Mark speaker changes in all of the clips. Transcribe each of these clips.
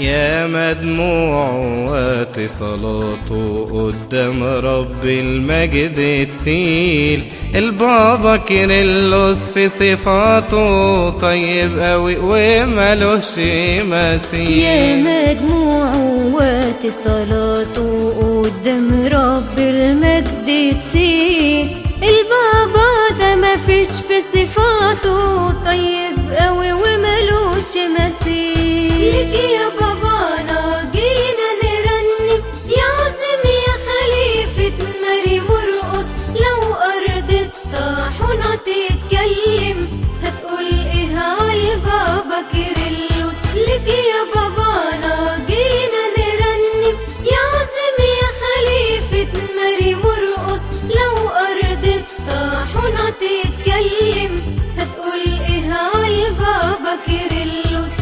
Speaker 1: يا مدموع واتصالاته قدام رب المجد تسيل البابا كيرلس في صفاته طيب قوي وملوش مثيل
Speaker 2: يا مجموع واتصالاته قدام رب المجد تسيل البابا ده مفيش في صفاته طيب قوي وملوش مثيل ليك يا بابانا جينا نرنم يا عظيم يا خليفة ماري مرقص لو أرض الطاحونة تتكلم هتقول إيه على بابا كيرلس ليك يا بابانا جينا نرنم يا عظيم يا خليفة ماري مرقص لو أرض الطاحونة تتكلم هتقول إيه على بابا كيرلس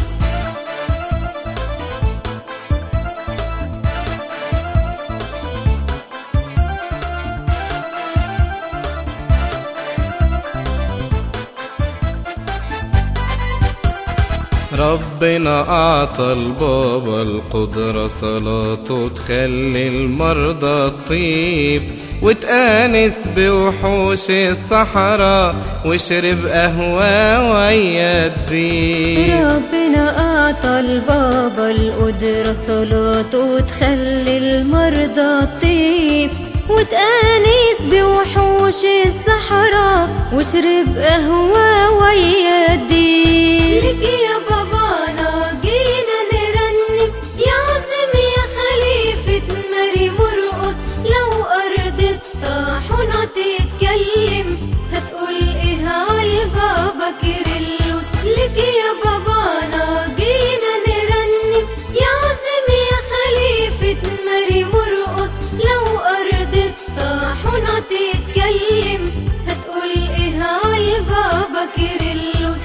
Speaker 1: ربنا أعطى البابا القدرة صلاته تخلي المرضى تطيب وتآنس بوحوش الصحراء وشرب قهوة ويا الديب
Speaker 2: ربنا أعطى البابا القدرة صلاته تخلي المرضى تطيب وتآنس بوحوش الصحراء وشرب قهوة ويا الديب لك يا بابانا جينا نرنم يا عظيم يا خليفة ماري مرقص لو أرض الطاحونة تتكلم هتقول إيه على بابا كيرلس لك يا بابانا جينا نرنم يا عظيم يا خليفة ماري مرقص لو أرض الطاحونة تتكلم هتقول إيه على بابا كيرلس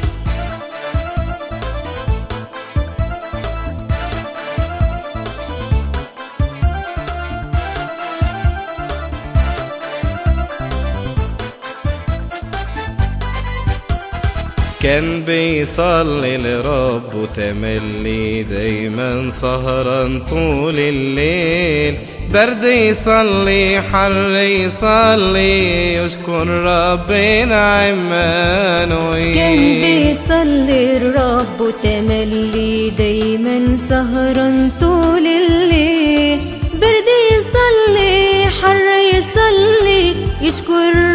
Speaker 1: كان بيصلي لربه تملي دايما سهران طول الليل برد يصلي حر يصلي يشكر ربنا عمانويل
Speaker 2: كان بيصلي الرب تملي دايما سهران طول الليل برد يصلي حر يصلي يشكر